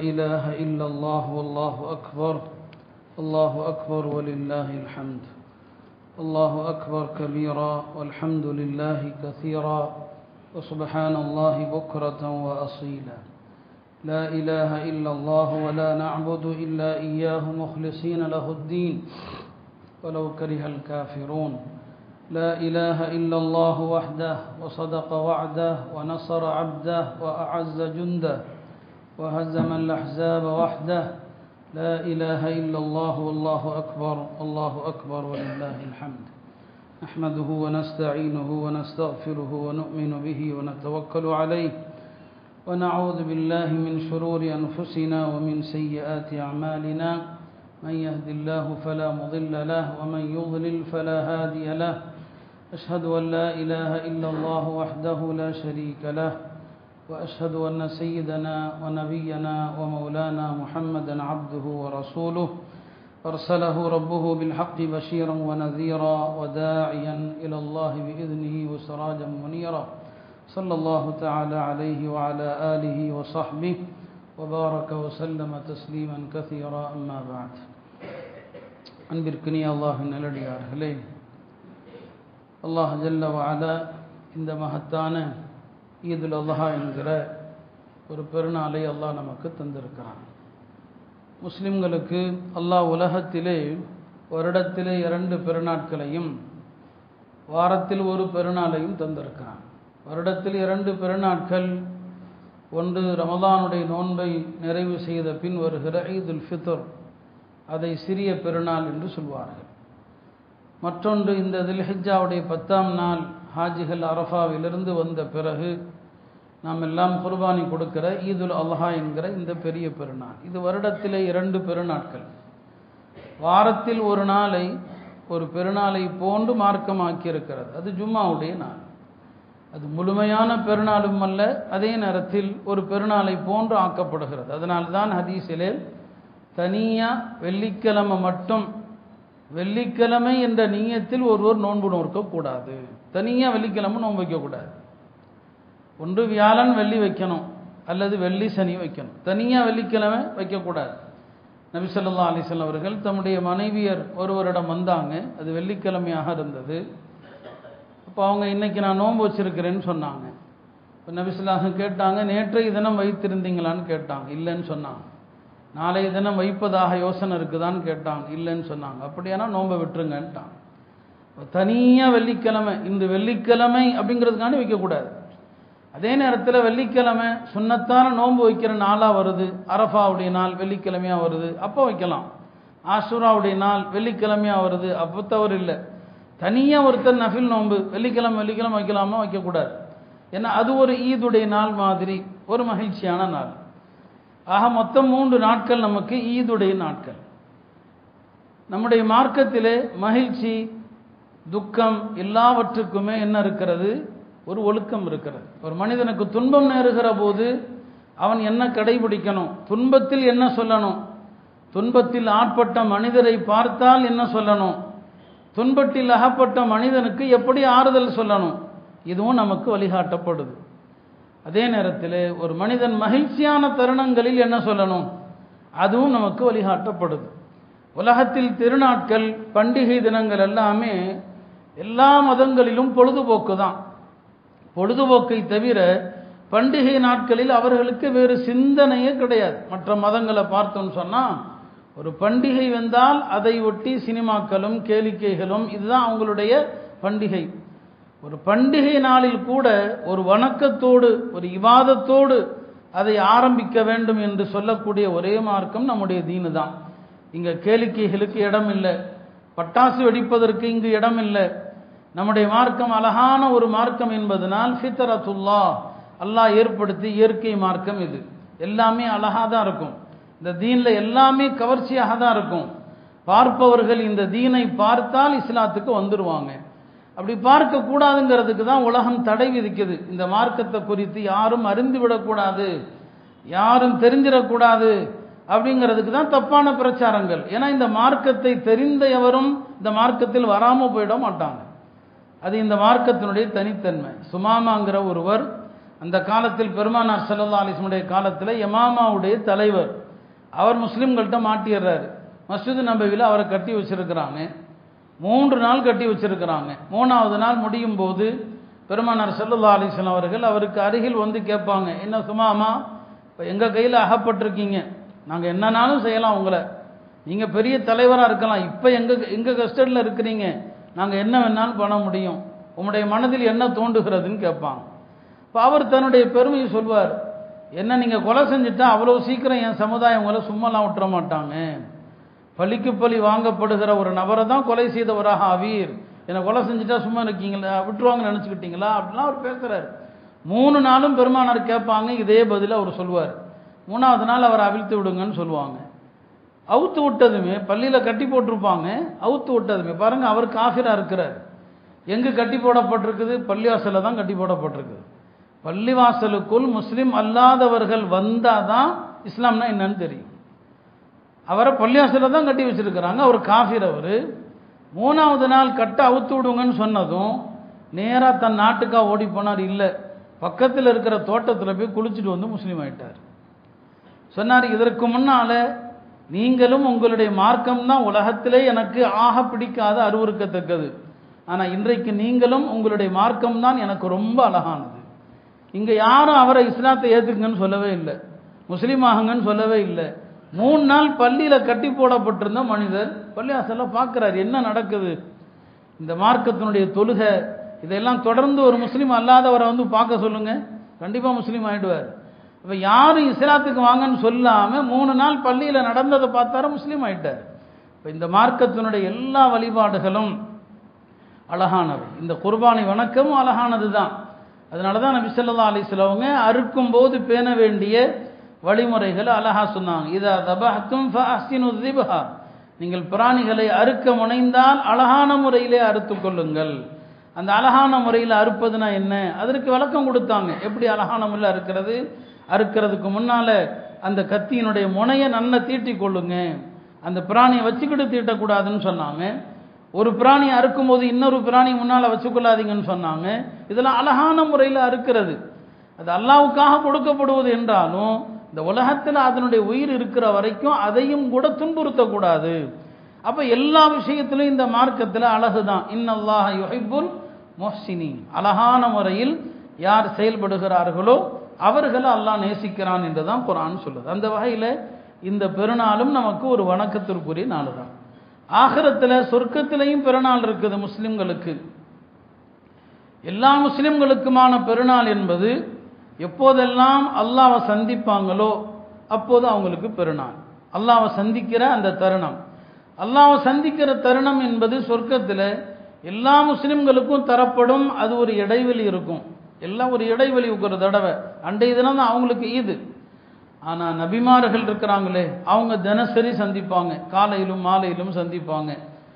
إله إلا الله والله أكبر الله أكبر ولله الحمد الله أكبر كبيرا والحمد لله كثيرا وسبحان الله بكرة وأصيلا لا إله إلا الله ولا نعبد إلا إياه مخلصين له الدين ولو كره الكافرون لا إله إلا الله وحده وصدق وعده ونصر عبده وأعز جنده وهزم الأحزاب وحده لا إله إلا الله والله أكبر الله أكبر ولله الحمد نحمده ونستعينه ونستغفره ونؤمن به ونتوكل عليه ونعوذ بالله من شرور أنفسنا ومن سيئات أعمالنا من يهد الله فلا مضل له ومن يضلل فلا هادي له أشهد أن لا إله إلا الله وحده لا شريك له وأشهد أن سيدنا ونبينا ومولانا محمدا عبده ورسوله أرسله ربه بالحق بشيرا ونذيرا وداعيا إلى الله بإذنه وسراجا منيرا صلى الله تعالى عليه وعلى آله وصحبه وبارك وسلم تسليما كثيرا أما بعد அன்பிற்கினிய அல்லாஹின் நல்லடியார்களே அல்லாஹ் ஜல்ல வாலா இந்த மகத்தான ஈதுல் அல்லாஹா என்கிற ஒரு பெருநாளை அல்லாஹ் நமக்கு தந்திருக்கிறான் முஸ்லிம்களுக்கு அல்லாஹ் உலகத்திலே வருடத்திலே இரண்டு பெருநாட்களையும் வாரத்தில் ஒரு பெருநாளையும் தந்திருக்கிறான் வருடத்தில் இரண்டு பெருநாட்கள் ஒன்று ரமதானுடைய நோன்பை நிறைவு செய்த பின் வருகிற ஈதுல் ஃபித்ர் அதை சிறிய பெருநாள் என்று சொல்வார்கள் மற்றொன்று இந்த தில்ஹிஜாவுடைய பத்தாம் நாள் ஹாஜிகள் அரஃபாவிலிருந்து வந்த பிறகு நாம் எல்லாம் குர்பானி கொடுக்கிற ஈதுல் அல்ஹா என்கிற இந்த பெரிய பெருநாள் இது வருடத்திலே இரண்டு பெருநாட்கள் வாரத்தில் ஒரு நாளை ஒரு பெருநாளை போன்று மார்க்கமாக்கி இருக்கிறது அது ஜும்மாவுடைய நாள் அது முழுமையான பெருநாளும் அல்ல அதே நேரத்தில் ஒரு பெருநாளை போன்று ஆக்கப்படுகிறது அதனால்தான் ஹதீஸிலே தனியாக வெள்ளிக்கிழமை மட்டும் வெள்ளிக்கிழமை என்ற நீயத்தில் ஒருவர் நோன்பு நோக்கக்கூடாது தனியாக வெள்ளிக்கிழமை நோன்பு வைக்கக்கூடாது ஒன்று வியாழன் வெள்ளி வைக்கணும் அல்லது வெள்ளி சனி வைக்கணும் தனியாக வெள்ளிக்கிழமை வைக்கக்கூடாது நபிசல்லா அலிசல் அவர்கள் தம்முடைய மனைவியர் ஒருவரிடம் வந்தாங்க அது வெள்ளிக்கிழமையாக இருந்தது அப்போ அவங்க இன்னைக்கு நான் நோன்பு வச்சிருக்கிறேன்னு சொன்னாங்க இப்போ நபிசுல்லாக கேட்டாங்க நேற்றைய தினம் வைத்திருந்தீங்களான்னு கேட்டாங்க இல்லைன்னு சொன்னாங்க நாளைய தினம் வைப்பதாக யோசனை இருக்குதான்னு கேட்டாங்க இல்லைன்னு சொன்னாங்க அப்படியானா நோன்பை விட்டுருங்கன்ட்டாங்க தனியாக வெள்ளிக்கிழமை இந்த வெள்ளிக்கிழமை அப்படிங்கிறதுக்காண்டி வைக்கக்கூடாது அதே நேரத்தில் வெள்ளிக்கிழமை சுண்ணத்தான நோன்பு வைக்கிற நாளாக வருது அரஃபாவுடைய நாள் வெள்ளிக்கிழமையாக வருது அப்போ வைக்கலாம் ஆஷூராவுடைய நாள் வெள்ளிக்கிழமையாக வருது அப்போ தவறு இல்லை தனியாக ஒருத்தர் நஃபில் நோன்பு வெள்ளிக்கிழமை வெள்ளிக்கிழமை வைக்கலாமா வைக்கக்கூடாது ஏன்னா அது ஒரு ஈதுடைய நாள் மாதிரி ஒரு மகிழ்ச்சியான நாள் ஆக மொத்தம் மூன்று நாட்கள் நமக்கு ஈதுடைய நாட்கள் நம்முடைய மார்க்கத்திலே மகிழ்ச்சி துக்கம் எல்லாவற்றுக்குமே என்ன இருக்கிறது ஒரு ஒழுக்கம் இருக்கிறது ஒரு மனிதனுக்கு துன்பம் நேருகிற போது அவன் என்ன கடைபிடிக்கணும் துன்பத்தில் என்ன சொல்லணும் துன்பத்தில் ஆட்பட்ட மனிதரை பார்த்தால் என்ன சொல்லணும் துன்பத்தில் அகப்பட்ட மனிதனுக்கு எப்படி ஆறுதல் சொல்லணும் இதுவும் நமக்கு வழிகாட்டப்படுது அதே நேரத்தில் ஒரு மனிதன் மகிழ்ச்சியான தருணங்களில் என்ன சொல்லணும் அதுவும் நமக்கு வழிகாட்டப்படுது உலகத்தில் திருநாட்கள் பண்டிகை தினங்கள் எல்லாமே எல்லா மதங்களிலும் பொழுதுபோக்கு தான் பொழுதுபோக்கை தவிர பண்டிகை நாட்களில் அவர்களுக்கு வேறு சிந்தனையே கிடையாது மற்ற மதங்களை பார்த்தோம்னு சொன்னால் ஒரு பண்டிகை வந்தால் அதை ஒட்டி சினிமாக்களும் கேளிக்கைகளும் இதுதான் அவங்களுடைய பண்டிகை ஒரு பண்டிகை நாளில் கூட ஒரு வணக்கத்தோடு ஒரு இவாதத்தோடு அதை ஆரம்பிக்க வேண்டும் என்று சொல்லக்கூடிய ஒரே மார்க்கம் நம்முடைய தீனு தான் இங்கே கேளிக்கைகளுக்கு இடம் இல்லை பட்டாசு வெடிப்பதற்கு இங்கு இடம் இல்லை நம்முடைய மார்க்கம் அழகான ஒரு மார்க்கம் என்பதனால் ஃபித்தரத்துல்லா அல்லாஹ் ஏற்படுத்தி இயற்கை மார்க்கம் இது எல்லாமே அழகாக தான் இருக்கும் இந்த தீனில் எல்லாமே கவர்ச்சியாக தான் இருக்கும் பார்ப்பவர்கள் இந்த தீனை பார்த்தால் இஸ்லாத்துக்கு வந்துடுவாங்க அப்படி பார்க்க கூடாதுங்கிறதுக்கு தான் உலகம் தடை விதிக்குது இந்த மார்க்கத்தை குறித்து யாரும் அறிந்து விடக்கூடாது யாரும் தெரிஞ்சிடக்கூடாது அப்படிங்கிறதுக்கு தான் தப்பான பிரச்சாரங்கள் ஏன்னா இந்த மார்க்கத்தை தெரிந்த எவரும் இந்த மார்க்கத்தில் வராமல் போயிட மாட்டாங்க அது இந்த மார்க்கத்தினுடைய தனித்தன்மை சுமாமாங்கிற ஒருவர் அந்த காலத்தில் பெருமானார் சல்லா அலிஸ்முடைய காலத்தில் யமாமாவுடைய தலைவர் அவர் முஸ்லீம்கள்ட்ட மாட்டிடுறாரு மஸ்ஜித் நபவியில் அவரை கட்டி வச்சிருக்கிறாங்க மூன்று நாள் கட்டி வச்சிருக்கிறாங்க மூணாவது நாள் முடியும் போது பெருமானார் சல்லா அலிஸ்லாம் அவர்கள் அவருக்கு அருகில் வந்து கேட்பாங்க என்ன சும்மாமா இப்போ எங்கள் கையில் அகப்பட்டிருக்கீங்க நாங்கள் என்னன்னாலும் செய்யலாம் உங்களை நீங்கள் பெரிய தலைவராக இருக்கலாம் இப்போ எங்கள் எங்கள் கஸ்டடியில் இருக்கிறீங்க நாங்கள் என்ன வேணாலும் பண்ண முடியும் உங்களுடைய மனதில் என்ன தோன்றுகிறதுன்னு கேட்பாங்க இப்போ அவர் தன்னுடைய பெருமையை சொல்வார் என்ன நீங்கள் கொலை செஞ்சுட்டா அவ்வளோ சீக்கிரம் என் சமுதாயம் உங்களை சும்மாலாம் விட்டுற மாட்டாங்க பழிக்கு பழி வாங்கப்படுகிற ஒரு நபரை தான் கொலை செய்தவராக ஆவீர் என்னை கொலை செஞ்சுட்டா சும்மா இருக்கீங்களா விட்டுருவாங்கன்னு நினச்சிக்கிட்டீங்களா அப்படிலாம் அவர் பேசுகிறார் மூணு நாளும் பெருமானார் கேட்பாங்க இதே பதில் அவர் சொல்லுவார் மூணாவது நாள் அவரை அவிழ்த்து விடுங்கன்னு சொல்லுவாங்க அவுத்து விட்டதுமே பள்ளியில் கட்டி போட்டிருப்பாங்க அவுத்து விட்டதுமே பாருங்கள் அவர் காஃபிராக இருக்கிறார் எங்கே கட்டி போடப்பட்டிருக்குது பள்ளிவாசலில் தான் கட்டி போடப்பட்டிருக்குது பள்ளிவாசலுக்குள் முஸ்லீம் அல்லாதவர்கள் வந்தால் தான் இஸ்லாம்னா என்னன்னு தெரியும் அவரை பள்ளிவாசலில் தான் கட்டி வச்சிருக்கிறாங்க அவர் காஃபிர் அவர் மூணாவது நாள் கட்ட அவுத்து விடுங்கன்னு சொன்னதும் நேராக தன் நாட்டுக்காக ஓடி போனார் இல்லை பக்கத்தில் இருக்கிற தோட்டத்தில் போய் குளிச்சுட்டு வந்து முஸ்லீம் ஆயிட்டார் சொன்னார் இதற்கு முன்னால் நீங்களும் உங்களுடைய மார்க்கம் தான் உலகத்திலே எனக்கு ஆக பிடிக்காத அருவறுக்கத்தக்கது ஆனால் இன்றைக்கு நீங்களும் உங்களுடைய மார்க்கம் தான் எனக்கு ரொம்ப அழகானது இங்கே யாரும் அவரை இஸ்லாத்தை ஏற்றுக்குங்கன்னு சொல்லவே இல்லை முஸ்லீம் ஆகுங்கன்னு சொல்லவே இல்லை மூணு நாள் பள்ளியில் கட்டி போடப்பட்டிருந்த மனிதர் பள்ளிவாசலில் பார்க்குறாரு என்ன நடக்குது இந்த மார்க்கத்தினுடைய தொழுகை இதெல்லாம் தொடர்ந்து ஒரு முஸ்லீம் அல்லாதவரை வந்து பார்க்க சொல்லுங்கள் கண்டிப்பாக முஸ்லீம் ஆகிடுவார் இப்போ யாரும் இஸ்லாத்துக்கு வாங்கன்னு சொல்லாமல் மூணு நாள் பள்ளியில் நடந்ததை பார்த்தார முஸ்லீம் ஆயிட்டார் இப்போ இந்த மார்க்கத்தினுடைய எல்லா வழிபாடுகளும் அழகானவை இந்த குர்பானை வணக்கமும் அழகானது தான் அதனால தான் நபி சொல்லா அலிஸ்லவங்க அறுக்கும் போது பேண வேண்டிய வழிமுறைகளை அழகா சொன்னாங்க இதா தபஹத்தும் திபஹா நீங்கள் பிராணிகளை அறுக்க முனைந்தால் அழகான முறையிலே அறுத்து கொள்ளுங்கள் அந்த அழகான முறையில் அறுப்பதுனா என்ன அதற்கு விளக்கம் கொடுத்தாங்க எப்படி அழகான முறையில் அறுக்கிறது அறுக்கிறதுக்கு முன்னால் அந்த கத்தியினுடைய முனையை நல்லா தீட்டி கொள்ளுங்க அந்த பிராணியை வச்சுக்கிட்டு தீட்டக்கூடாதுன்னு சொன்னாங்க ஒரு பிராணி அறுக்கும் போது இன்னொரு பிராணி முன்னால் வச்சுக்கொள்ளாதீங்கன்னு சொன்னாங்க இதெல்லாம் அழகான முறையில் அறுக்கிறது அது அல்லாவுக்காக கொடுக்கப்படுவது என்றாலும் இந்த உலகத்தில் அதனுடைய உயிர் இருக்கிற வரைக்கும் அதையும் கூட துன்புறுத்தக்கூடாது அப்போ எல்லா விஷயத்திலும் இந்த மார்க்கத்தில் அழகு தான் இன்னல்லாஹ் யுஹிப்புல் மொஹ்சினி அழகான முறையில் யார் செயல்படுகிறார்களோ அவர்களை அல்லாஹ் நேசிக்கிறான் என்று தான் குரான் சொல்லுது அந்த வகையில் இந்த பெருநாளும் நமக்கு ஒரு வணக்கத்திற்குரிய நாள் தான் ஆகரத்தில் சொர்க்கத்திலையும் பெருநாள் இருக்குது முஸ்லிம்களுக்கு எல்லா முஸ்லிம்களுக்குமான பெருநாள் என்பது எப்போதெல்லாம் அல்லாவை சந்திப்பாங்களோ அப்போது அவங்களுக்கு பெருநாள் அல்லாவை சந்திக்கிற அந்த தருணம் அல்லாவை சந்திக்கிற தருணம் என்பது சொர்க்கத்தில் எல்லா முஸ்லிம்களுக்கும் தரப்படும் அது ஒரு இடைவெளி இருக்கும் எல்லாம் ஒரு இடைவெளி ஒரு தடவை அன்றைய தினம் தான் அவங்களுக்கு ஈது ஆனால் நபிமார்கள் இருக்கிறாங்களே அவங்க தினசரி சந்திப்பாங்க காலையிலும் மாலையிலும் சந்திப்பாங்க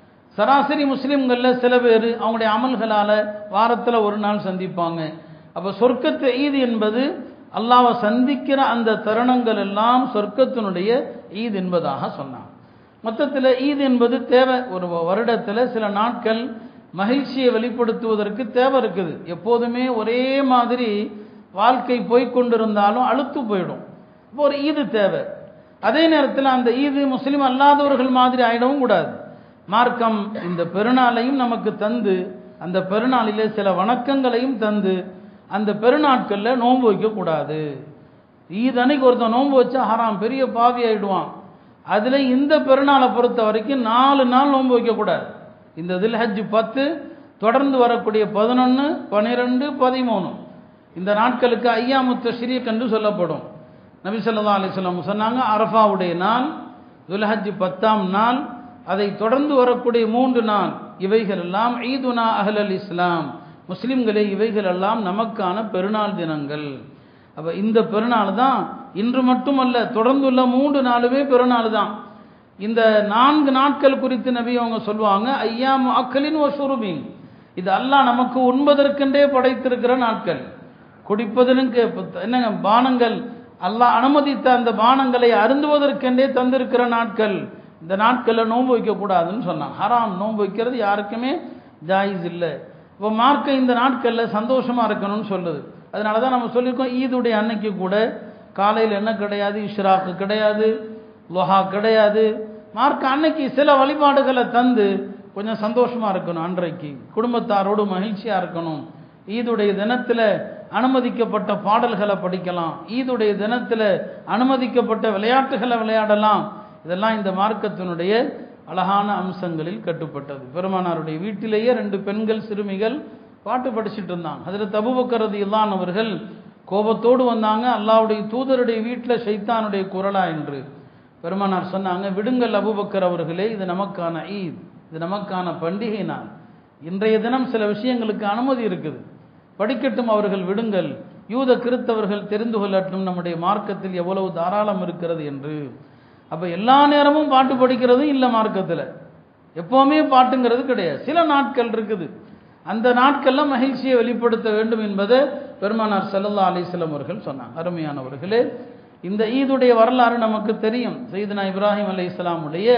சராசரி முஸ்லீம்களில் சில பேர் அவங்களுடைய அமல்களால் வாரத்தில் ஒரு நாள் சந்திப்பாங்க அப்போ சொர்க்கத்து ஈது என்பது அல்லாவை சந்திக்கிற அந்த தருணங்கள் எல்லாம் சொர்க்கத்தினுடைய ஈத் என்பதாக சொன்னாங்க மொத்தத்தில் ஈத் என்பது தேவை ஒரு வருடத்தில் சில நாட்கள் மகிழ்ச்சியை வெளிப்படுத்துவதற்கு தேவை இருக்குது எப்போதுமே ஒரே மாதிரி வாழ்க்கை போய்கொண்டிருந்தாலும் அழுத்து போயிடும் இப்போ ஒரு ஈது தேவை அதே நேரத்தில் அந்த ஈது முஸ்லீம் அல்லாதவர்கள் மாதிரி ஆயிடவும் கூடாது மார்க்கம் இந்த பெருநாளையும் நமக்கு தந்து அந்த பெருநாளிலே சில வணக்கங்களையும் தந்து அந்த பெருநாட்களில் நோன்பு வைக்கக்கூடாது ஈத் அன்னைக்கு ஒருத்தன் நோன்பு வச்சா ஹராம் பெரிய பாவி ஆயிடுவான் அதில் இந்த பெருநாளை பொறுத்த வரைக்கும் நாலு நாள் நோன்பு வைக்கக்கூடாது இந்த தில்ஹஜ் பத்து தொடர்ந்து வரக்கூடிய பதினொன்று பன்னிரெண்டு பதிமூணு இந்த நாட்களுக்கு ஐயாமுத்த ஷிரியக் என்று சொல்லப்படும் நபி சொல்லா அலிஸ்லாம் சொன்னாங்க அரஃபாவுடைய நாள் துல்ஹஜ் பத்தாம் நாள் அதை தொடர்ந்து வரக்கூடிய மூன்று நாள் இவைகள் எல்லாம் ஈதுனா அஹ்லல் இஸ்லாம் முஸ்லிம்களே இவைகள் எல்லாம் நமக்கான பெருநாள் தினங்கள் அப்போ இந்த பெருநாள் தான் இன்று மட்டுமல்ல தொடர்ந்துள்ள மூன்று நாளுமே பெருநாள் தான் இந்த நான்கு நாட்கள் குறித்து நபி அவங்க சொல்லுவாங்க ஐயா அக்கலின் ஒரு சுருபின் இது அல்லாஹ் நமக்கு உண்பதற்கென்றே படைத்திருக்கிற நாட்கள் குடிப்பதற்கு என்னங்க பானங்கள் அல்லாஹ் அனுமதித்த அந்த பானங்களை அருந்துவதற்கென்றே தந்திருக்கிற நாட்கள் இந்த நாட்களில் நோன்பு வைக்கக்கூடாதுன்னு சொன்னாங்க ஹராம் நோன்பு வைக்கிறது யாருக்குமே ஜாயிஸ் இல்லை இப்போ மார்க்க இந்த நாட்களில் சந்தோஷமாக இருக்கணும்னு சொல்லுது அதனால தான் நம்ம சொல்லியிருக்கோம் ஈதுடைய அன்னைக்கு கூட காலையில் என்ன கிடையாது இஷ்ராக்கு கிடையாது லொஹா கிடையாது மார்க்க அன்னைக்கு சில வழிபாடுகளை தந்து கொஞ்சம் சந்தோஷமா இருக்கணும் அன்றைக்கு குடும்பத்தாரோடு மகிழ்ச்சியா இருக்கணும் ஈதுடைய தினத்தில் அனுமதிக்கப்பட்ட பாடல்களை படிக்கலாம் ஈதுடைய தினத்தில் அனுமதிக்கப்பட்ட விளையாட்டுகளை விளையாடலாம் இதெல்லாம் இந்த மார்க்கத்தினுடைய அழகான அம்சங்களில் கட்டுப்பட்டது பெருமானாருடைய வீட்டிலேயே ரெண்டு பெண்கள் சிறுமிகள் பாட்டு படிச்சுட்டு இருந்தாங்க அதில் தபுபக்கரது இல்லான் அவர்கள் கோபத்தோடு வந்தாங்க அல்லாவுடைய தூதருடைய வீட்டில் ஷைத்தானுடைய குரலா என்று பெருமானார் சொன்னாங்க விடுங்கள் அபுபக்கர் அவர்களே இது நமக்கான ஈத் இது நமக்கான பண்டிகை நாள் இன்றைய தினம் சில விஷயங்களுக்கு அனுமதி இருக்குது படிக்கட்டும் அவர்கள் விடுங்கள் யூத கிறித்தவர்கள் தெரிந்து கொள்ளட்டும் நம்முடைய மார்க்கத்தில் எவ்வளவு தாராளம் இருக்கிறது என்று அப்போ எல்லா நேரமும் பாட்டு படிக்கிறதும் இல்லை மார்க்கத்தில் எப்போவுமே பாட்டுங்கிறது கிடையாது சில நாட்கள் இருக்குது அந்த நாட்களில் மகிழ்ச்சியை வெளிப்படுத்த வேண்டும் என்பதை பெருமானார் செல்லல்லா அலிஸ்லம் அவர்கள் சொன்னாங்க அருமையானவர்களே இந்த ஈதுடைய வரலாறு நமக்கு தெரியும் சைதனா இப்ராஹிம் அலி இஸ்லாமுடைய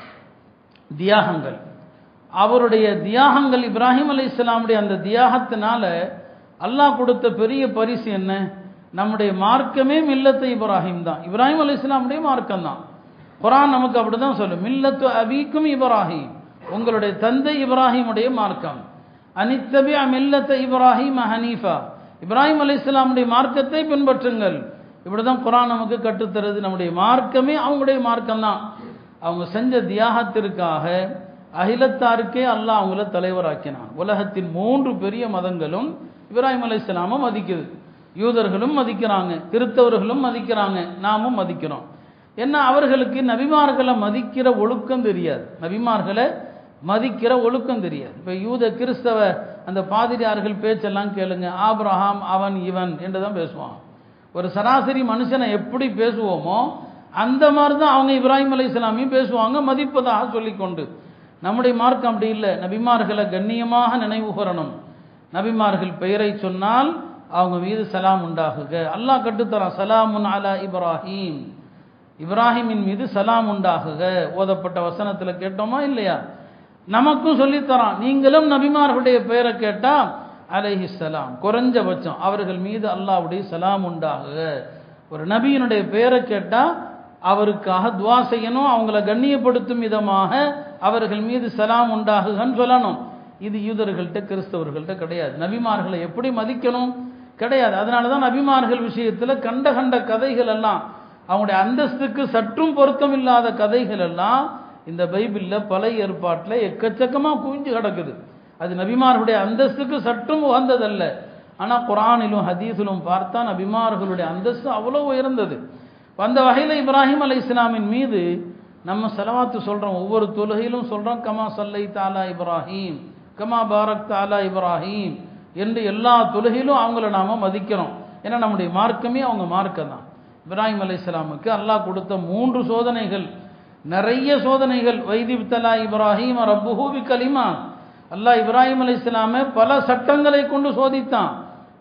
தியாகங்கள் அவருடைய தியாகங்கள் இப்ராஹிம் அலி இஸ்லாமுடைய அந்த தியாகத்தினால அல்லாஹ் கொடுத்த பெரிய பரிசு என்ன நம்முடைய மார்க்கமே மில்லத்து இப்ராஹிம் தான் இப்ராஹிம் அலி இஸ்லாமுடைய மார்க்கம் தான் குரான் நமக்கு அப்படிதான் சொல்லும் மில்லத்து அபீக்கும் இப்ராஹிம் உங்களுடைய தந்தை இப்ராஹிமுடைய மார்க்கம் அனித்தபி மில்லத்த இப்ராஹிம் ஹனீஃபா இப்ராஹிம் அலி இஸ்லாமுடைய மார்க்கத்தை பின்பற்றுங்கள் இப்படிதான் குரான் நமக்கு கற்றுத்தருது நம்முடைய மார்க்கமே அவங்களுடைய மார்க்கம் தான் அவங்க செஞ்ச தியாகத்திற்காக அகிலத்தாருக்கே அல்லாஹ் அவங்கள தலைவராக்கினான் உலகத்தின் மூன்று பெரிய மதங்களும் இப்ராஹிம் அலி இஸ்லாமை மதிக்குது யூதர்களும் மதிக்கிறாங்க கிறித்தவர்களும் மதிக்கிறாங்க நாமும் மதிக்கிறோம் என்ன அவர்களுக்கு நபிமார்களை மதிக்கிற ஒழுக்கம் தெரியாது நபிமார்களை மதிக்கிற ஒழுக்கம் தெரியாது இப்போ யூத கிறிஸ்தவ அந்த பாதிரியார்கள் பேச்செல்லாம் கேளுங்க ஆப்ரஹாம் அவன் இவன் என்று தான் பேசுவான் ஒரு சராசரி மனுஷனை எப்படி பேசுவோமோ அந்த மாதிரி தான் அவங்க இப்ராஹிம் அலி இஸ்லாமையும் பேசுவாங்க மதிப்பதாக சொல்லிக்கொண்டு நம்முடைய மார்க்கம் அப்படி இல்லை நபிமார்களை கண்ணியமாக நினைவு கூறணும் நபிமார்கள் பெயரை சொன்னால் அவங்க மீது சலாம் உண்டாகுக அல்லாஹ் கட்டுத்தரான் சலாமுன் அலா இப்ராஹிம் இப்ராஹிமின் மீது சலாம் உண்டாகுக ஓதப்பட்ட வசனத்தில் கேட்டோமா இல்லையா நமக்கும் சொல்லித்தரான் நீங்களும் நபிமார்களுடைய பெயரை கேட்டா அலைஹி சலாம் குறைஞ்சபட்சம் அவர்கள் மீது அல்லாவுடைய சலாம் உண்டாகுக ஒரு நபியினுடைய பெயரை கேட்டா அவருக்காக துவா செய்யணும் அவங்கள கண்ணியப்படுத்தும் விதமாக அவர்கள் மீது சலாம் உண்டாகுகன்னு சொல்லணும் இது யூதர்கள்ட்ட கிறிஸ்தவர்கள்ட்ட கிடையாது நபிமார்களை எப்படி மதிக்கணும் கிடையாது அதனால தான் நபிமார்கள் விஷயத்தில் கண்ட கண்ட கதைகள் எல்லாம் அவங்களுடைய அந்தஸ்துக்கு சற்றும் பொருத்தம் இல்லாத கதைகள் எல்லாம் இந்த பைபிளில் பழைய ஏற்பாட்டில் எக்கச்சக்கமாக குவிஞ்சு கிடக்குது அது நபிமார்களுடைய அந்தஸ்துக்கு சற்றும் உகந்ததல்ல ஆனால் குரானிலும் ஹதீஸிலும் பார்த்தா நபிமார்களுடைய அந்தஸ்து அவ்வளோ உயர்ந்தது அந்த வகையில் இப்ராஹிம் அலை இஸ்லாமின் மீது நம்ம செலவாத்து சொல்கிறோம் ஒவ்வொரு தொழுகையிலும் சொல்கிறோம் கமா சல்லை தாலா இப்ராஹிம் கமா பாரக் தாலா இப்ராஹிம் என்று எல்லா தொழுகையிலும் அவங்கள நாம் மதிக்கிறோம் ஏன்னா நம்முடைய மார்க்கமே அவங்க மார்க்கம் தான் இப்ராஹிம் அலை இஸ்லாமுக்கு அல்லாஹ் கொடுத்த மூன்று சோதனைகள் நிறைய சோதனைகள் வைதிப்தலா இப்ராஹிம் ரப்புஹூபி கலிமா அல்லாஹ் இப்ராஹிம் அலி இஸ்லாமை பல சட்டங்களை கொண்டு சோதித்தான்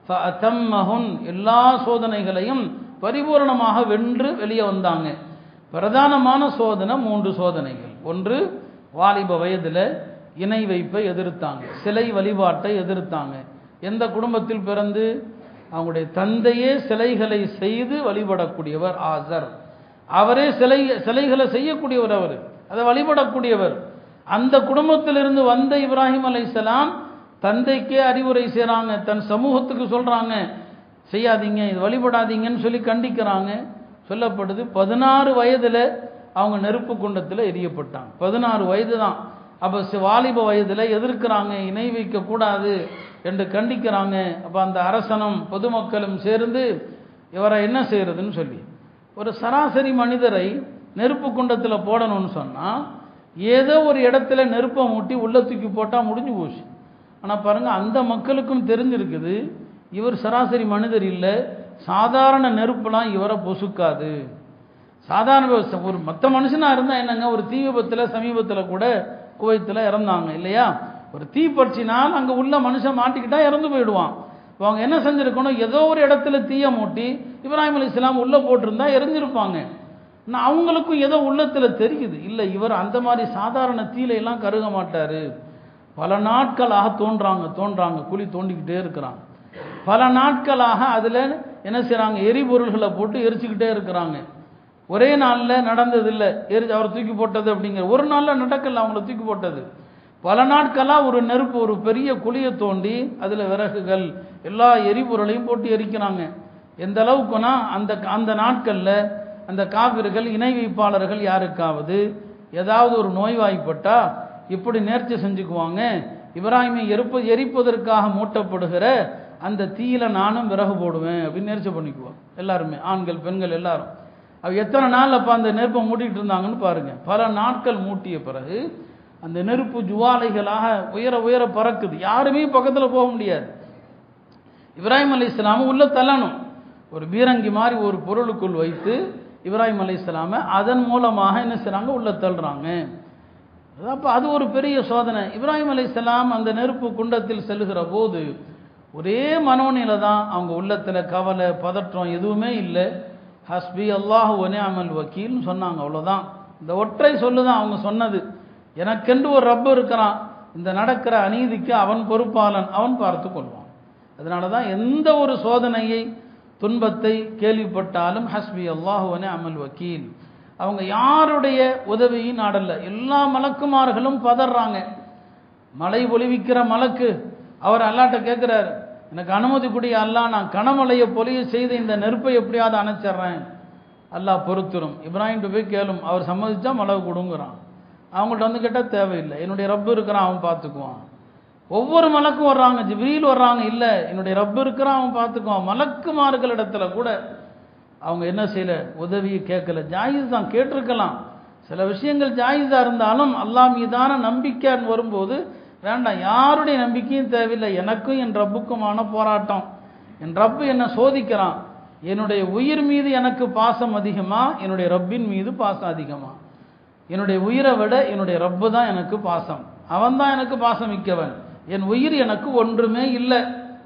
எல்லா சோதனைகளையும் பரிபூரணமாக வென்று வெளியே வந்தாங்க பிரதானமான சோதனை மூன்று சோதனைகள் ஒன்று வாலிப வயதில் இணை வைப்பை எதிர்த்தாங்க சிலை வழிபாட்டை எதிர்த்தாங்க எந்த குடும்பத்தில் பிறந்து அவங்களுடைய தந்தையே சிலைகளை செய்து வழிபடக்கூடியவர் ஆசர் அவரே சிலை சிலைகளை செய்யக்கூடியவர் அவர் அதை வழிபடக்கூடியவர் அந்த குடும்பத்திலிருந்து வந்த இப்ராஹிம் அலைசலாம் தந்தைக்கே அறிவுரை செய்கிறாங்க தன் சமூகத்துக்கு சொல்கிறாங்க செய்யாதீங்க இது வழிபடாதீங்கன்னு சொல்லி கண்டிக்கிறாங்க சொல்லப்படுது பதினாறு வயதில் அவங்க நெருப்பு குண்டத்தில் எரியப்பட்டாங்க பதினாறு வயது தான் அப்போ வாலிப வயதில் எதிர்க்கிறாங்க இணை வைக்கக்கூடாது என்று கண்டிக்கிறாங்க அப்போ அந்த அரசனும் பொதுமக்களும் சேர்ந்து இவரை என்ன செய்யறதுன்னு சொல்லி ஒரு சராசரி மனிதரை நெருப்பு குண்டத்தில் போடணும்னு சொன்னால் ஏதோ ஒரு இடத்துல நெருப்பை மூட்டி உள்ள தூக்கி போட்டால் முடிஞ்சு போச்சு ஆனால் பாருங்கள் அந்த மக்களுக்கும் தெரிஞ்சிருக்குது இவர் சராசரி மனிதர் இல்லை சாதாரண நெருப்பெல்லாம் இவரை பொசுக்காது சாதாரண ஒரு மற்ற மனுஷனாக இருந்தால் என்னங்க ஒரு தீ விபத்தில் சமீபத்தில் கூட குவைத்தில் இறந்தாங்க இல்லையா ஒரு தீ பற்றினால் அங்கே உள்ள மனுஷன் மாட்டிக்கிட்டா இறந்து போயிடுவான் அவங்க என்ன செஞ்சுருக்கணும் ஏதோ ஒரு இடத்துல தீயை மூட்டி இப்ராஹிம் அலி இஸ்லாம் உள்ளே போட்டிருந்தா எரிஞ்சிருப்பாங்க நான் அவங்களுக்கும் ஏதோ உள்ளத்தில் தெரியுது இல்லை இவர் அந்த மாதிரி சாதாரண தீலையெல்லாம் கருக மாட்டார் பல நாட்களாக தோன்றாங்க தோன்றாங்க குழி தோண்டிக்கிட்டே இருக்கிறாங்க பல நாட்களாக அதில் என்ன செய்கிறாங்க எரிபொருள்களை போட்டு எரிச்சுக்கிட்டே இருக்கிறாங்க ஒரே நாளில் நடந்ததில்லை எரி அவர் தூக்கி போட்டது அப்படிங்கிற ஒரு நாளில் நடக்கல அவங்கள தூக்கி போட்டது பல நாட்களாக ஒரு நெருப்பு ஒரு பெரிய குழியை தோண்டி அதில் விறகுகள் எல்லா எரிபொருளையும் போட்டு எரிக்கிறாங்க எந்த அளவுக்குனா அந்த அந்த நாட்களில் அந்த காவிர்கள் இணை வைப்பாளர்கள் யாருக்காவது ஏதாவது ஒரு நோய்வாய்ப்பட்டா இப்படி நேர்ச்சி செஞ்சுக்குவாங்க இப்ராஹிமை எரிப்ப எரிப்பதற்காக மூட்டப்படுகிற அந்த தீயில நானும் விறகு போடுவேன் அப்படின்னு நேர்ச்சி பண்ணிக்குவோம் எல்லாருமே ஆண்கள் பெண்கள் எல்லாரும் அவ எத்தனை நாள் அப்போ அந்த நெருப்பை மூட்டிட்டு இருந்தாங்கன்னு பாருங்க பல நாட்கள் மூட்டிய பிறகு அந்த நெருப்பு ஜுவாலைகளாக உயர உயர பறக்குது யாருமே பக்கத்தில் போக முடியாது இப்ராஹிம் அலி இஸ்லாமும் உள்ள தள்ளணும் ஒரு பீரங்கி மாதிரி ஒரு பொருளுக்குள் வைத்து இப்ராஹிம் அலி இஸ்லாமை அதன் மூலமாக என்ன செய்றாங்க உள்ள தள்ளுறாங்க அப்போ அது ஒரு பெரிய சோதனை இப்ராஹிம் அலி இஸ்லாம் அந்த நெருப்பு குண்டத்தில் செல்லுகிற போது ஒரே மனோநிலை தான் அவங்க உள்ளத்தில் கவலை பதற்றம் எதுவுமே இல்லை ஹஸ்பி அல்லாஹ் ஒனே அமல் வக்கீல்னு சொன்னாங்க அவ்வளோதான் இந்த ஒற்றை சொல்லு தான் அவங்க சொன்னது எனக்கென்று ஒரு ரப்பு இருக்கிறான் இந்த நடக்கிற அநீதிக்கு அவன் பொறுப்பாளன் அவன் பார்த்து கொள்வான் அதனால தான் எந்த ஒரு சோதனையை துன்பத்தை கேள்விப்பட்டாலும் ஹஸ்பி அல்லாஹுவனே அமல் வக்கீல் அவங்க யாருடைய உதவியும் நாடல்ல எல்லா மலக்குமார்களும் பதறாங்க மழை பொழிவிக்கிற மலக்கு அவர் அல்லாட்ட கேட்குறாரு எனக்கு அனுமதி கூடிய அல்லா நான் கனமழையை பொழிய செய்து இந்த நெருப்பை எப்படியாவது அணைச்சிட்றேன் அல்லாஹ் பொறுத்துரும் இப்ராஹிம் போய் கேளும் அவர் சம்மதிச்சா மழை கொடுங்குறான் அவங்கள்ட்ட வந்து கேட்டால் தேவையில்லை என்னுடைய ரப்பு இருக்கிறான் அவன் பார்த்துக்குவான் ஒவ்வொரு மலக்கும் வர்றாங்க ஜிப்ரீல் வர்றாங்க இல்லை என்னுடைய ரப்பு இருக்கிறான் அவன் பார்த்துக்குவான் மலக்குமார்கள் இடத்துல கூட அவங்க என்ன செய்யல உதவியை கேட்கல ஜாயிஸ் தான் கேட்டிருக்கலாம் சில விஷயங்கள் ஜாயிஸாக இருந்தாலும் அல்லாஹ் மீதான நம்பிக்கைன்னு வரும்போது வேண்டாம் யாருடைய நம்பிக்கையும் தேவையில்லை எனக்கும் என் ரப்புக்குமான போராட்டம் என் ரப்பு என்னை சோதிக்கிறான் என்னுடைய உயிர் மீது எனக்கு பாசம் அதிகமா என்னுடைய ரப்பின் மீது பாசம் அதிகமா என்னுடைய உயிரை விட என்னுடைய ரப்பு தான் எனக்கு பாசம் அவன் தான் எனக்கு பாசம் மிக்கவன் என் உயிர் எனக்கு ஒன்றுமே இல்லை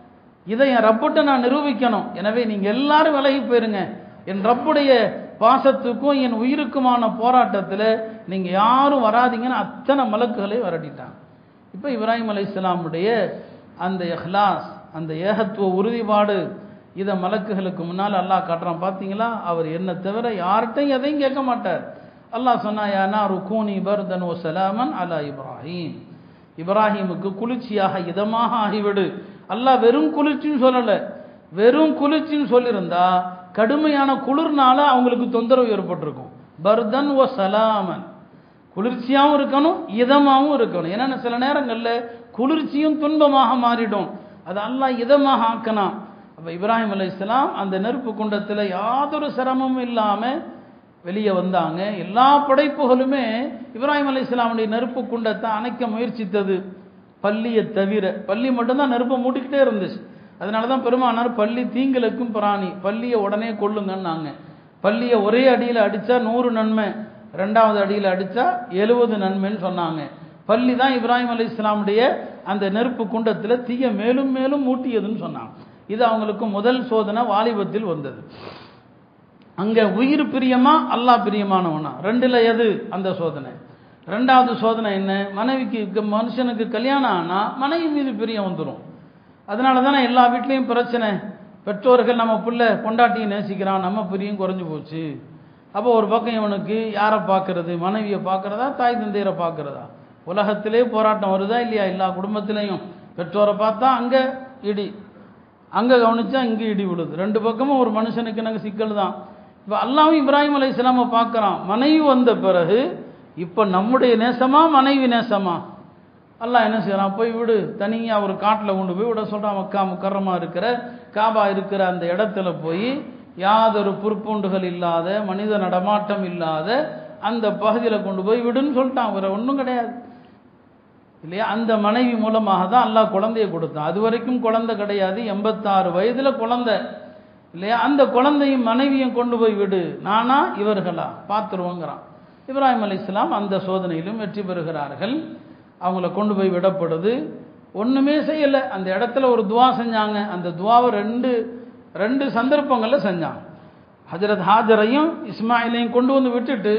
இதை என் ரப்புட்ட நான் நிரூபிக்கணும் எனவே நீங்கள் எல்லாரும் விலகி போயிருங்க என் ரப்புடைய பாசத்துக்கும் என் உயிருக்குமான போராட்டத்தில் நீங்கள் யாரும் வராதீங்கன்னு அத்தனை மலக்குகளை வரட்டிட்டாங்க இப்போ இப்ராஹிம் அலை இஸ்லாமுடைய அந்த எஹ்லாஸ் அந்த ஏகத்துவ உறுதிப்பாடு இதை மலக்குகளுக்கு முன்னால் அல்லாஹ் காட்டுறான் பார்த்தீங்களா அவர் என்ன தவிர யார்கிட்டையும் எதையும் கேட்க மாட்டார் அல்லாஹ் சொன்னா யானா ருக்கூனி பர்தன் ஓ சலாமன் அலா இப்ராஹிம் இப்ராஹிமுக்கு குளிர்ச்சியாக இதமாக ஆகிவிடு அல்லாஹ் வெறும் குளிர்ச்சின்னு சொல்லலை வெறும் குளிர்ச்சின்னு சொல்லியிருந்தா கடுமையான குளிர்னால அவங்களுக்கு தொந்தரவு ஏற்பட்டிருக்கும் பர்தன் ஓ சலாமன் குளிர்ச்சியாகவும் இருக்கணும் இதமாகவும் இருக்கணும் ஏன்னா சில நேரங்களில் குளிர்ச்சியும் துன்பமாக மாறிடும் அது அல்லாஹ் இதமாக ஆக்கணும் அப்போ இப்ராஹிம் அலி இஸ்லாம் அந்த நெருப்பு குண்டத்தில் யாதொரு சிரமமும் இல்லாமல் வெளியே வந்தாங்க எல்லா படைப்புகளுமே இப்ராஹிம் அலி இஸ்லாமுடைய நெருப்பு குண்டத்தை அணைக்க முயற்சித்தது பள்ளியை தவிர பள்ளி மட்டும்தான் நெருப்பை மூட்டிக்கிட்டே இருந்துச்சு அதனால தான் பெருமானார் பள்ளி தீங்களுக்கும் பிராணி பள்ளியை உடனே கொள்ளுங்கன்னாங்க பள்ளியை ஒரே அடியில் அடித்தா நூறு நன்மை ரெண்டாவது அடியில் அடித்தா எழுபது நன்மைன்னு சொன்னாங்க பள்ளி தான் இப்ராஹிம் அலி இஸ்லாமுடைய அந்த நெருப்பு குண்டத்தில் தீய மேலும் மேலும் மூட்டியதுன்னு சொன்னாங்க இது அவங்களுக்கு முதல் சோதனை வாலிபத்தில் வந்தது அங்கே உயிர் பிரியமா அல்லாஹ் பிரியமானவனா ரெண்டில் எது அந்த சோதனை ரெண்டாவது சோதனை என்ன மனைவிக்கு மனுஷனுக்கு கல்யாணம் ஆனால் மனைவி மீது பிரியம் வந்துடும் அதனால தானே எல்லா வீட்லேயும் பிரச்சனை பெற்றோர்கள் நம்ம பிள்ளை பொண்டாட்டியை நேசிக்கிறான் நம்ம பிரியம் குறைஞ்சு போச்சு அப்போ ஒரு பக்கம் இவனுக்கு யாரை பார்க்கறது மனைவியை பார்க்கறதா தாய் தந்தையரை பார்க்கறதா உலகத்திலே போராட்டம் வருதா இல்லையா எல்லா குடும்பத்திலையும் பெற்றோரை பார்த்தா அங்கே இடி அங்கே கவனிச்சா இங்கே இடி விழுது ரெண்டு பக்கமும் ஒரு மனுஷனுக்கு நாங்கள் சிக்கல் தான் இப்போ அல்லாவும் இப்ராஹிம் அலை இஸ்லாமை பார்க்குறான் மனைவி வந்த பிறகு இப்போ நம்முடைய நேசமா மனைவி நேசமா அல்லாஹ் என்ன செய்யறான் போய் விடு தனியாக ஒரு காட்டில் கொண்டு போய் விட சொல்கிறான் மக்கா முக்கரமாக இருக்கிற காபா இருக்கிற அந்த இடத்துல போய் யாதொரு புற்பூண்டுகள் இல்லாத மனித நடமாட்டம் இல்லாத அந்த பகுதியில் கொண்டு போய் விடுன்னு சொல்லிட்டான் வேற ஒன்றும் கிடையாது இல்லையா அந்த மனைவி மூலமாக தான் அல்லாஹ் குழந்தைய கொடுத்தான் அது வரைக்கும் குழந்தை கிடையாது எண்பத்தாறு வயதில் குழந்தை இல்லையா அந்த குழந்தையும் மனைவியும் கொண்டு போய் விடு நானா இவர்களா பார்த்துருவோங்கிறான் இப்ராஹிம் அலி இஸ்லாம் அந்த சோதனையிலும் வெற்றி பெறுகிறார்கள் அவங்கள கொண்டு போய் விடப்படுது ஒன்றுமே செய்யலை அந்த இடத்துல ஒரு துவா செஞ்சாங்க அந்த துவாவை ரெண்டு ரெண்டு சந்தர்ப்பங்களில் செஞ்சாங்க ஹஜரத் ஹாஜரையும் இஸ்மாயிலையும் கொண்டு வந்து விட்டுட்டு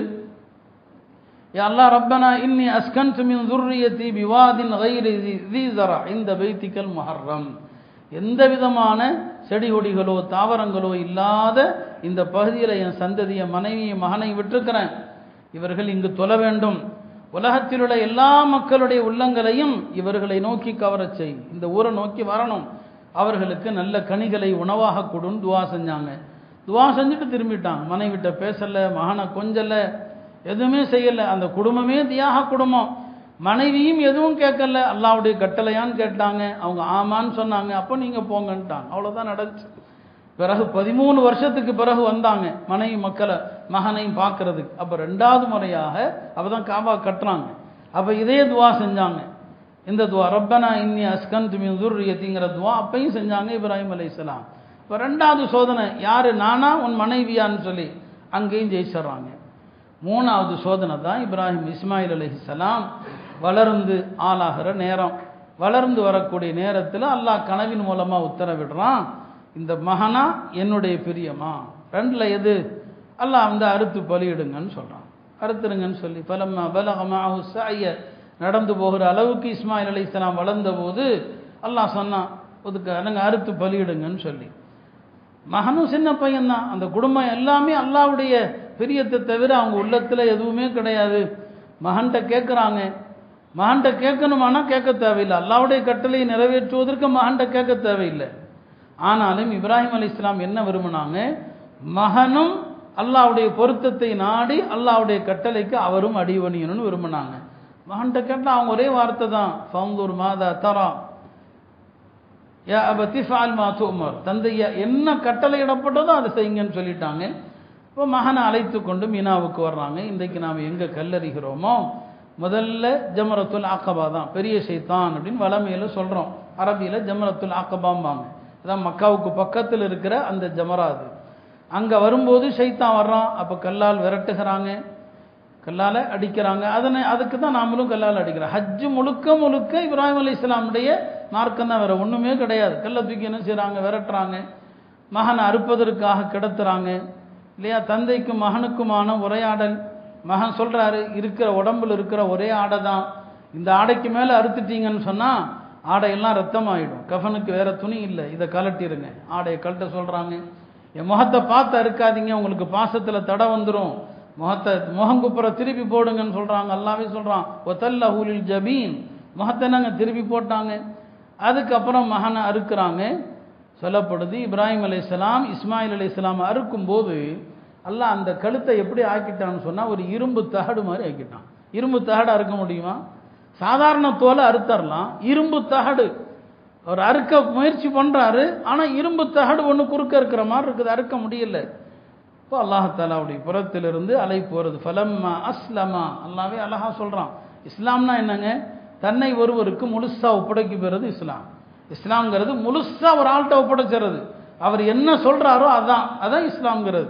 அல்லா ரப்பனா இன்னி அஸ்கன் மின் துர்ரியத்தி பிவாதின் கைரி தி ஜரா இந்த பைத்திக்கல் முஹர்ரம் எந்த விதமான செடி கொடிகளோ தாவரங்களோ இல்லாத இந்த பகுதியில் என் சந்ததியை மனைவியை மகனை விட்டிருக்கிறேன் இவர்கள் இங்கு தொழ வேண்டும் உலகத்தில் உள்ள எல்லா மக்களுடைய உள்ளங்களையும் இவர்களை நோக்கி கவரச் செய் இந்த ஊரை நோக்கி வரணும் அவர்களுக்கு நல்ல கனிகளை உணவாக கொடுன்னு துவா செஞ்சாங்க துவா செஞ்சுட்டு திரும்பிட்டாங்க மனைவிட்ட பேசலை மகனை கொஞ்சலை எதுவுமே செய்யலை அந்த குடும்பமே தியாக குடும்பம் மனைவியும் எதுவும் கேட்கல அல்லாவுடைய கட்டளையான்னு கேட்டாங்க அவங்க ஆமான்னு சொன்னாங்க அப்போ நீங்கள் போங்கன்ட்டாங்க அவ்வளோதான் நடந்துச்சு பிறகு பதிமூணு வருஷத்துக்கு பிறகு வந்தாங்க மனைவி மக்களை மகனையும் பார்க்கறதுக்கு அப்போ ரெண்டாவது முறையாக அப்போ தான் காபா கட்டுறாங்க அப்போ இதே துவா செஞ்சாங்க இந்த துவா ரப்பனா இன்னி அஸ்கன் துமி துர்ரியத்திங்கிற துவா அப்பையும் செஞ்சாங்க இப்ராஹிம் அலைஹிஸ்ஸலாம் இப்போ ரெண்டாவது சோதனை யார் நானா உன் மனைவியான்னு சொல்லி அங்கேயும் ஜெயிச்சிடுறாங்க மூணாவது சோதனை தான் இப்ராஹிம் இஸ்மாயில் அலைஹிஸ்ஸலாம் வளர்ந்து ஆளாகிற நேரம் வளர்ந்து வரக்கூடிய நேரத்தில் அல்லாஹ் கனவின் மூலமாக உத்தரவிடுறான் இந்த மகனா என்னுடைய பிரியமா ரெண்டில் எது அல்லாஹ் வந்து அறுத்து பலியிடுங்கன்னு சொல்கிறான் அறுத்துருங்கன்னு சொல்லி பலம்மா பலகமாஹு சாய நடந்து போகிற அளவுக்கு இஸ்மாயில் அலைஹிஸ்ஸலாம் வளர்ந்த போது அல்லாஹ் சொன்னான் ஒதுக்க நாங்கள் அறுத்து பலியிடுங்கன்னு சொல்லி மகனும் சின்ன பையன்தான் அந்த குடும்பம் எல்லாமே அல்லாவுடைய பிரியத்தை தவிர அவங்க உள்ளத்தில் எதுவுமே கிடையாது மகன்கிட்ட கேட்குறாங்க மகன்கிட்ட கேட்கணுமானா கேட்க தேவையில்லை அல்லாவுடைய கட்டளையை நிறைவேற்றுவதற்கு மகன்கிட்ட கேட்க தேவையில்லை ஆனாலும் இப்ராஹிம் அலி இஸ்லாம் என்ன விரும்பினாங்க மகனும் அல்லாவுடைய பொருத்தத்தை நாடி அல்லாவுடைய கட்டளைக்கு அவரும் அடிவணியணும்னு விரும்பினாங்க மகன்கிட்ட கேட்டால் அவங்க ஒரே வார்த்தை தான் ஃபவுந்தூர் மாதா தரா யா அபத்தி ஃபால் மா உமர் தந்தையா என்ன கட்டளை இடப்பட்டதோ அதை செய்யுங்கன்னு சொல்லிட்டாங்க இப்போ மகனை அழைத்து கொண்டு மீனாவுக்கு வர்றாங்க இன்றைக்கு நாம் எங்கே கல்லறிகிறோமோ முதல்ல ஜமரத்துல் ஆக்கபா தான் பெரிய சைத்தான் அப்படின்னு வளமையில் சொல்கிறோம் அரபியில் ஜமரத்துல் ஆக்கபாம்பாங்க அதான் மக்காவுக்கு பக்கத்தில் இருக்கிற அந்த ஜமரா அது அங்கே வரும்போது சைத்தான் வர்றான் அப்போ கல்லால் விரட்டுகிறாங்க கல்லால் அடிக்கிறாங்க அதனை அதுக்கு தான் நாமளும் கல்லால் அடிக்கிறோம் ஹஜ்ஜு முழுக்க முழுக்க இப்ராஹிம் அலி இஸ்லாமுடைய மார்க்கம் தான் வேறு ஒன்றுமே கிடையாது கல்லை தூக்கி என்ன செய்கிறாங்க விரட்டுறாங்க மகனை அறுப்பதற்காக கிடத்துறாங்க இல்லையா தந்தைக்கும் மகனுக்குமான உரையாடல் மகன் சொல்கிறாரு இருக்கிற உடம்புல இருக்கிற ஒரே ஆடை தான் இந்த ஆடைக்கு மேலே அறுத்துட்டீங்கன்னு சொன்னால் ஆடையெல்லாம் ரத்தமாயிடும் கஃபனுக்கு வேற துணி இல்லை இதை கலட்டிருங்க ஆடையை கழட்ட சொல்கிறாங்க என் முகத்தை பார்த்து அறுக்காதீங்க உங்களுக்கு பாசத்தில் தடை வந்துடும் முகத்தை முகங்குப்புற திருப்பி போடுங்கன்னு சொல்கிறாங்க அல்லாவே சொல்கிறான் ஒத்தல்ல ஹூலில் ஜபீன் முகத்தை நாங்கள் திருப்பி போட்டாங்க அதுக்கப்புறம் மகனை அறுக்கிறாங்க சொல்லப்படுது இப்ராஹிம் அலையாம் இஸ்மாயில் அலையாம் அறுக்கும்போது அல்லாஹ் அந்த கழுத்தை எப்படி ஆக்கிட்டான்னு சொன்னால் ஒரு இரும்பு தகடு மாதிரி ஆக்கிட்டான் இரும்பு தகடு அறுக்க முடியுமா சாதாரண தோலை அறுத்தரலாம் இரும்பு தகடு அவர் அறுக்க முயற்சி பண்ணுறாரு ஆனால் இரும்பு தகடு ஒன்று குறுக்க இருக்கிற மாதிரி இருக்குது அறுக்க முடியல இப்போ அல்லாஹாலாவுடைய புறத்திலிருந்து அலை போகிறது ஃபலம்மா அஸ்லமா அல்லாவே அழகா சொல்கிறான் இஸ்லாம்னா என்னங்க தன்னை ஒருவருக்கு முழுசாக ஒப்படைக்கு பெறுறது இஸ்லாம் இஸ்லாம்ங்கிறது முழுசாக ஒரு ஆள்கிட்ட ஒப்படைச்சிறது அவர் என்ன சொல்கிறாரோ அதான் அதான் இஸ்லாம்ங்கிறது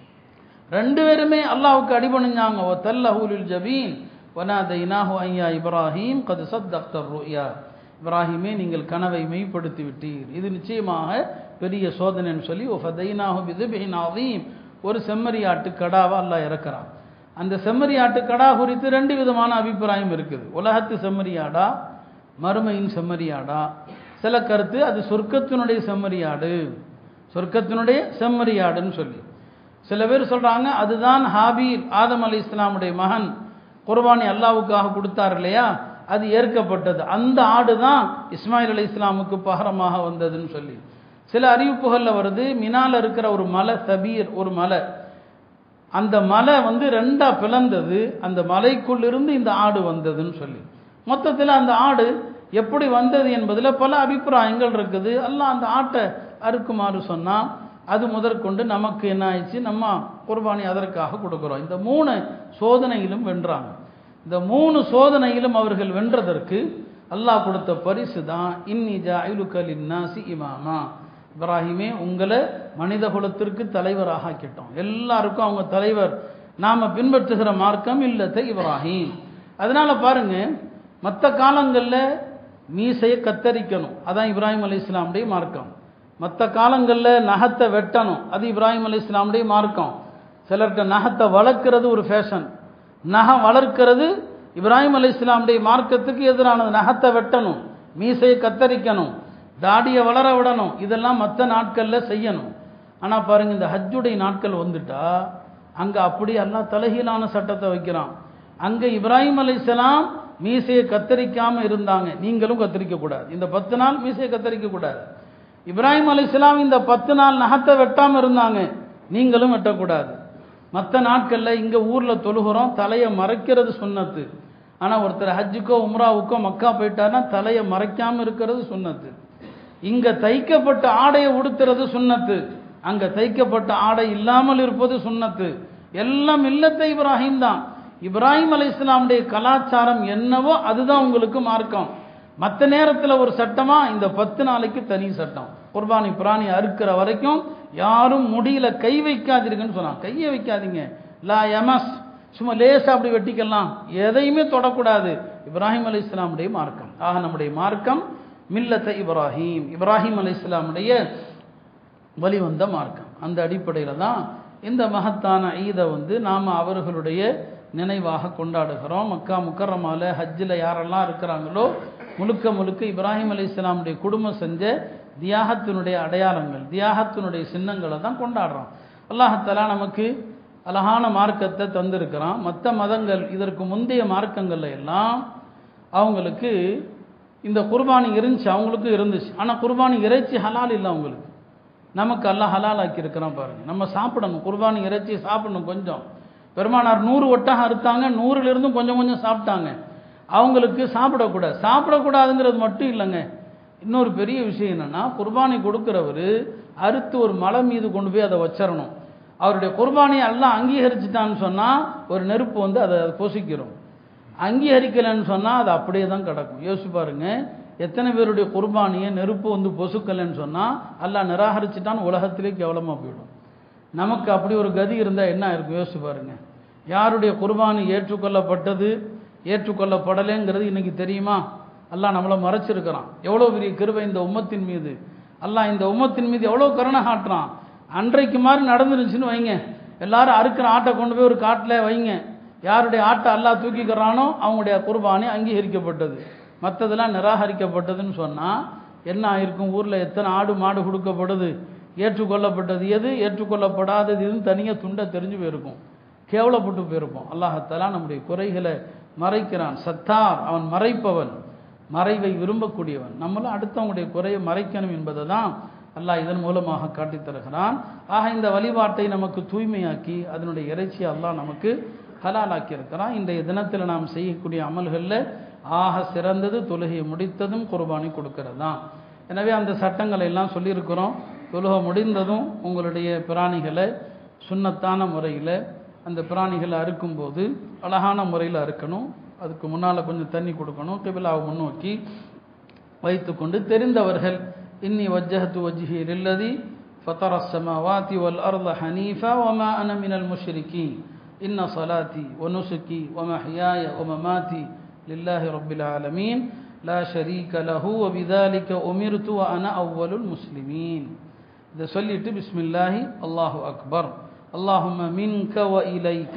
ரெண்டு பேருமே அல்லாவுக்கு அடிபணிஞ்சாங்க ஓ தல்லஹூலில் ஜபீன் வனாதைனாஹு ஐயா இப்ராஹிம் கது சத் அக்தர் ருயா இப்ராஹிமே நீங்கள் கனவை மெய்ப்படுத்தி விட்டீர் இது நிச்சயமாக பெரிய சோதனைன்னு சொல்லி ஓ ஃபதைனாஹு பிதுபின் ஆதீம் ஒரு செம்மறியாட்டு கடாவை அல்லாஹ் இறக்குறான் அந்த செம்மறியாட்டு கடா குறித்து ரெண்டு விதமான அபிப்பிராயம் இருக்குது உலகத்து செம்மறியாடா மறுமையின் செம்மறியாடா சில கருத்து அது சொர்க்கத்தினுடைய செம்மறியாடு சொர்க்கத்தினுடைய செம்மறியாடுன்னு சொல்லி சில பேர் சொல்கிறாங்க அதுதான் ஹாபீர் ஆதம் அலி இஸ்லாமுடைய மகன் குர்பானி அல்லாவுக்காக கொடுத்தார் இல்லையா அது ஏற்கப்பட்டது அந்த ஆடு தான் இஸ்மாயில் அலி இஸ்லாமுக்கு பகரமாக வந்ததுன்னு சொல்லி சில அறிவிப்புகளில் வருது மினால இருக்கிற ஒரு மலை சபீர் ஒரு மலை அந்த மலை வந்து ரெண்டா பிளந்தது அந்த மலைக்குள்ளிருந்து இந்த ஆடு வந்ததுன்னு சொல்லி மொத்தத்தில் அந்த ஆடு எப்படி வந்தது என்பதில் பல அபிப்பிராயங்கள் இருக்குது எல்லாம் அந்த ஆட்டை அறுக்குமாறு சொன்னால் அது முதற்கொண்டு நமக்கு என்ன ஆயிடுச்சு நம்ம குர்பானி அதற்காக கொடுக்குறோம் இந்த மூணு சோதனையிலும் வென்றாங்க இந்த மூணு சோதனையிலும் அவர்கள் வென்றதற்கு அல்லாஹ் கொடுத்த பரிசு தான் இன்னி ஜாயிலுக்கலின் நாசி இமாமா இப்ராஹிமே உங்களை மனித குலத்திற்கு தலைவராக ஆக்கிட்டோம் எல்லாருக்கும் அவங்க தலைவர் நாம் பின்பற்றுகிற மார்க்கம் இல்லத்தை இப்ராஹிம் அதனால பாருங்க மற்ற காலங்களில் மீசையை கத்தரிக்கணும் அதான் இப்ராஹிம் அலி இஸ்லாமுடைய மார்க்கம் மற்ற காலங்களில் நகத்தை வெட்டணும் அது இப்ராஹிம் அலி இஸ்லாமுடைய மார்க்கம் சிலர்கிட்ட நகத்தை வளர்க்கிறது ஒரு ஃபேஷன் நகம் வளர்க்கிறது இப்ராஹிம் அலி இஸ்லாமுடைய மார்க்கத்துக்கு எதிரானது நகத்தை வெட்டணும் மீசையை கத்தரிக்கணும் தாடியை வளர விடணும் இதெல்லாம் மற்ற நாட்களில் செய்யணும் ஆனால் பாருங்க இந்த ஹஜ்ஜுடைய நாட்கள் வந்துட்டா அங்கே அப்படி எல்லாம் தலைகீழான சட்டத்தை வைக்கிறான் அங்கே இப்ராஹிம் அலைஹிஸ்ஸலாம் மீசையை கத்தரிக்காம இருந்தாங்க நீங்களும் கத்தரிக்க கூடாது இந்த பத்து நாள் மீசையை கத்தரிக்க கூடாது இப்ராஹிம் அலைஹிஸ்ஸலாம் இந்த பத்து நாள் நகத்தை வெட்டாம இருந்தாங்க நீங்களும் வெட்டக்கூடாது மற்ற நாட்களில் இங்கே ஊரில் தொழுகிறோம் தலையை மறைக்கிறது சுன்னத்து ஆனால் ஒருத்தர் ஹஜ்ஜுக்கோ உம்ராவுக்கோ மக்கா போயிட்டாருன்னா தலையை மறைக்காம இருக்கிறது சுன்னத்து இங்கே தைக்கப்பட்ட ஆடையை உடுத்துறது சுன்னத்து அங்கே தைக்கப்பட்ட ஆடை இல்லாமல் இருப்பது சுன்னத்து எல்லாம் இல்லத்தை இப்ராஹிம் தான் இப்ராஹிம் அலை இஸ்லாமுடைய கலாச்சாரம் என்னவோ அதுதான் உங்களுக்கு மார்க்கம் மற்ற நேரத்தில் ஒரு சட்டமா இந்த பத்து நாளைக்கு தனி சட்டம் குர்பானி பிராணி அறுக்கிற வரைக்கும் யாரும் முடியல கை வைக்காதீங்கன்னு சொன்னான் கையை வைக்காதீங்க லா எமஸ் சும்மா லேசா அப்படி வெட்டிக்கலாம் எதையுமே தொடக்கூடாது இப்ராஹிம் அலை இஸ்லாமுடைய மார்க்கம் ஆக நம்முடைய மார்க்கம் மில்லத்த இப்ராஹிம் இப்ராஹிம் அலை இஸ்லாமுடைய வழிவந்த மார்க்கம் அந்த அடிப்படையில் தான் இந்த மகத்தான ஈதை வந்து நாம் அவர்களுடைய நினைவாக கொண்டாடுகிறோம் மக்கா முக்கரமால ஹஜ்ஜில் யாரெல்லாம் இருக்கிறாங்களோ முழுக்க முழுக்க இப்ராஹிம் அலி இஸ்லாமுடைய குடும்பம் செஞ்ச தியாகத்தினுடைய அடையாளங்கள் தியாகத்தினுடைய சின்னங்களை தான் கொண்டாடுறோம் அல்லாஹத்தாலா நமக்கு அழகான மார்க்கத்தை தந்திருக்கிறான் மற்ற மதங்கள் இதற்கு முந்தைய மார்க்கங்கள்ல எல்லாம் அவங்களுக்கு இந்த குர்பானி இருந்துச்சு அவங்களுக்கும் இருந்துச்சு ஆனால் குர்பானி இறைச்சி ஹலால் இல்லை அவங்களுக்கு நமக்கு எல்லாம் ஹலால் ஆக்கி இருக்கிறோம் பாருங்க நம்ம சாப்பிடணும் குர்பானி இறைச்சி சாப்பிடணும் கொஞ்சம் பெருமானார் நூறு ஒட்டகம் அறுத்தாங்க நூறுலேருந்தும் கொஞ்சம் கொஞ்சம் சாப்பிட்டாங்க அவங்களுக்கு சாப்பிடக்கூடாது சாப்பிடக்கூடாதுங்கிறது மட்டும் இல்லைங்க இன்னொரு பெரிய விஷயம் என்னன்னா குர்பானி கொடுக்குறவர் அறுத்து ஒரு மலை மீது கொண்டு போய் அதை வச்சிடணும் அவருடைய குர்பானியை எல்லாம் அங்கீகரிச்சுட்டான்னு சொன்னால் ஒரு நெருப்பு வந்து அதை பொசிக்கிறோம் அங்கீகரிக்கலைன்னு சொன்னால் அது அப்படியே தான் கிடக்கும் யோசிச்சு பாருங்க எத்தனை பேருடைய குர்பானியை நெருப்பு வந்து பொசுக்கலைன்னு சொன்னால் அல்லாஹ் நிராகரிச்சுட்டான்னு உலகத்திலே கேவலமாக போயிடும் நமக்கு அப்படி ஒரு கதி இருந்தால் என்ன இருக்கும் யோசிச்சு பாருங்க யாருடைய குர்பானி ஏற்றுக்கொள்ளப்பட்டது ஏற்றுக்கொள்ளப்படலைங்கிறது இன்னைக்கு தெரியுமா அல்லாஹ் நம்மளை மறைச்சிருக்கிறான் எவ்வளோ பெரிய கிருபை இந்த உம்மத்தின் மீது அல்லாஹ் இந்த உம்மத்தின் மீது எவ்வளோ கருணை காட்டுறான் அன்றைக்கு மாதிரி நடந்துருந்துச்சுன்னு வைங்க எல்லாரும் அறுக்கிற ஆட்டை கொண்டு போய் ஒரு காட்டில் வைங்க யாருடைய ஆட்டை அல்லாஹ் தூக்கிக்கிறானோ அவங்களுடைய குர்பானி அங்கீகரிக்கப்பட்டது மற்றதெல்லாம் நிராகரிக்கப்பட்டதுன்னு சொன்னால் என்ன ஆயிருக்கும் ஊரில் எத்தனை ஆடு மாடு கொடுக்கப்படுது ஏற்றுக்கொள்ளப்பட்டது எது ஏற்றுக்கொள்ளப்படாதது இதுன்னு தனியாக துண்டை தெரிஞ்சு போயிருக்கும் கேவலப்பட்டு போயிருப்போம் அல்லாஹத்தாலா நம்முடைய குறைகளை மறைக்கிறான் சத்தார் அவன் மறைப்பவன் மறைவை விரும்பக்கூடியவன் நம்மளும் அடுத்தவங்களுடைய குறையை மறைக்கணும் என்பதை தான் அல்லாஹ் இதன் மூலமாக காட்டித் தருகிறான் ஆக இந்த வழிபாட்டை நமக்கு தூய்மையாக்கி அதனுடைய இறைச்சியை அல்லாஹ் நமக்கு ஹலாலாக்கி இருக்கிறான் இன்றைய தினத்தில் நாம் செய்யக்கூடிய அமல்களில் ஆக சிறந்தது தொழுகையை முடித்ததும் குர்பானி கொடுக்கிறது தான் எனவே அந்த சட்டங்களை எல்லாம் சொல்லியிருக்கிறோம் தொழுகை முடிந்ததும் உங்களுடைய பிராணிகளை சுண்ணத்தான முறையில் அந்த பிராணிகளை அறுக்கும்போது அழகான முறையில் அறுக்கணும் அதுக்கு முன்னால் கொஞ்சம் தண்ணி கொடுக்கணும் கிபிலாவை முன்னோக்கி வைத்துக்கொண்டு தெரிந்தவர்கள் இன்னி வஜ்ஜஹத்து வஜ்ஹி லில்லதி فطر السماوات والأرض حنيفا وما أنا من المشركين إن صلاتي ونسكي ومحياي ومماتي لله رب العالمين لا شريك له وبذلك أمرت وأنا أول المسلمين இதை சொல்லிட்டு பிஸ்மில்லாஹி அல்லாஹு அக்பர் அல்லாஹும்ம மின்க வ இலைக்க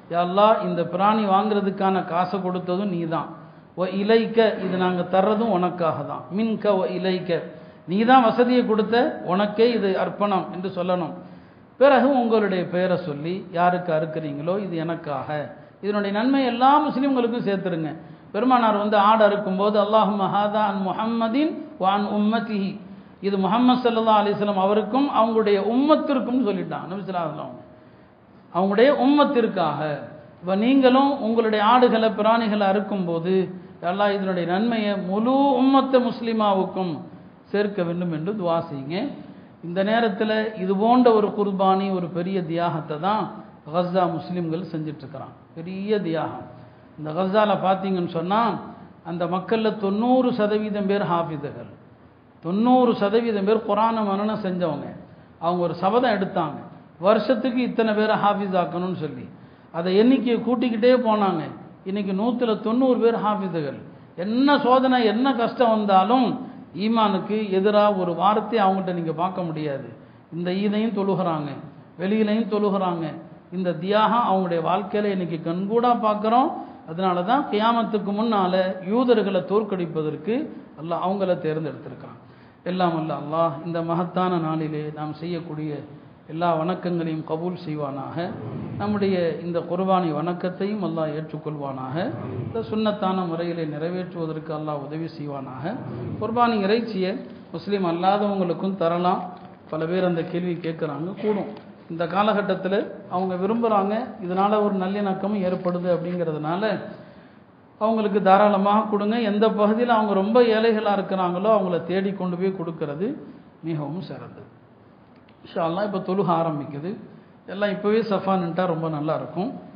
யா இந்த பிராணி வாங்குறதுக்கான காசை கொடுத்ததும் நீ தான் ஒ இலைக்க இது நாங்கள் தர்றதும் உனக்காக தான் மின்க ஒ இலைக்க நீ தான் வசதியை கொடுத்த உனக்கே இது அர்ப்பணம் என்று சொல்லணும் பிறகு உங்களுடைய பெயரை சொல்லி யாருக்கு அறுக்கிறீங்களோ இது எனக்காக இதனுடைய நன்மை எல்லா முஸ்லீம்களுக்கும் சேர்த்துருங்க பெருமானார் வந்து ஆடு அறுக்கும்போது அல்லாஹு மஹாதா அன் முஹம்மதின் வான் உம்மதிஹி இது முகமது சல்லா அலிஸ்லாம் அவருக்கும் அவங்களுடைய உம்மத்திற்கும் சொல்லிட்டான் நபிசுலாம் அவங்களுடைய உம்மத்திற்காக இப்போ நீங்களும் உங்களுடைய ஆடுகளை பிராணிகளை அறுக்கும்போது எல்லாம் இதனுடைய நன்மையை முழு உம்மத்த முஸ்லிமாவுக்கும் சேர்க்க வேண்டும் என்று துவா செய்யுங்க இந்த நேரத்தில் இது போன்ற ஒரு குர்பானி ஒரு பெரிய தியாகத்தை தான் கஸ்ஸா முஸ்லீம்கள் செஞ்சிட்ருக்கிறான் பெரிய தியாகம் இந்த கஸ்ஸாவில் பார்த்தீங்கன்னு சொன்னால் அந்த மக்களில் தொண்ணூறு சதவீதம் பேர் ஹாஃபிதுகள் தொண்ணூறு சதவீதம் பேர் குரான மனனம் செஞ்சவங்க அவங்க ஒரு சபதம் எடுத்தாங்க வருஷத்துக்கு இத்தனை பேரை ஹாஃபிஸ் ஆக்கணும்னு சொல்லி அதை எண்ணிக்கையை கூட்டிக்கிட்டே போனாங்க இன்னைக்கு நூற்றில் தொண்ணூறு பேர் ஹாஃபிதுகள் என்ன சோதனை என்ன கஷ்டம் வந்தாலும் ஈமானுக்கு எதிராக ஒரு வார்த்தையை அவங்கள்ட்ட நீங்கள் பார்க்க முடியாது இந்த ஈதையும் தொழுகிறாங்க வெளியிலையும் தொழுகிறாங்க இந்த தியாகம் அவங்களுடைய வாழ்க்கையில் இன்னைக்கு கண்கூடாக பார்க்குறோம் அதனால தான் கியாமத்துக்கு முன்னால் யூதர்களை தோற்கடிப்பதற்கு அல்லாஹ் அவங்கள தேர்ந்தெடுத்திருக்கான் எல்லாம் அல்ல அல்லாஹ் இந்த மகத்தான நாளிலே நாம் செய்யக்கூடிய எல்லா வணக்கங்களையும் கபூல் செய்வானாக நம்முடைய இந்த குர்பானி வணக்கத்தையும் அல்லாஹ் ஏற்றுக்கொள்வானாக இந்த சுண்ணத்தான முறையிலே நிறைவேற்றுவதற்கு அல்லாஹ் உதவி செய்வானாக குர்பானி இறைச்சியை முஸ்லீம் அல்லாதவங்களுக்கும் தரலாம் பல பேர் அந்த கேள்வி கேட்குறாங்க கூடும் இந்த காலகட்டத்தில் அவங்க விரும்புகிறாங்க இதனால் ஒரு நல்லிணக்கமும் ஏற்படுது அப்படிங்கிறதுனால அவங்களுக்கு தாராளமாக கொடுங்க எந்த பகுதியில் அவங்க ரொம்ப ஏழைகளாக இருக்கிறாங்களோ அவங்கள தேடி கொண்டு போய் கொடுக்கறது மிகவும் சிறந்தது இன்ஷா அல்லாஹ் இப்போ தொழுக ஆரம்பிக்குது எல்லாம் இப்போவே சஃபா நின்ட்டா ரொம்ப நல்லா இருக்கும்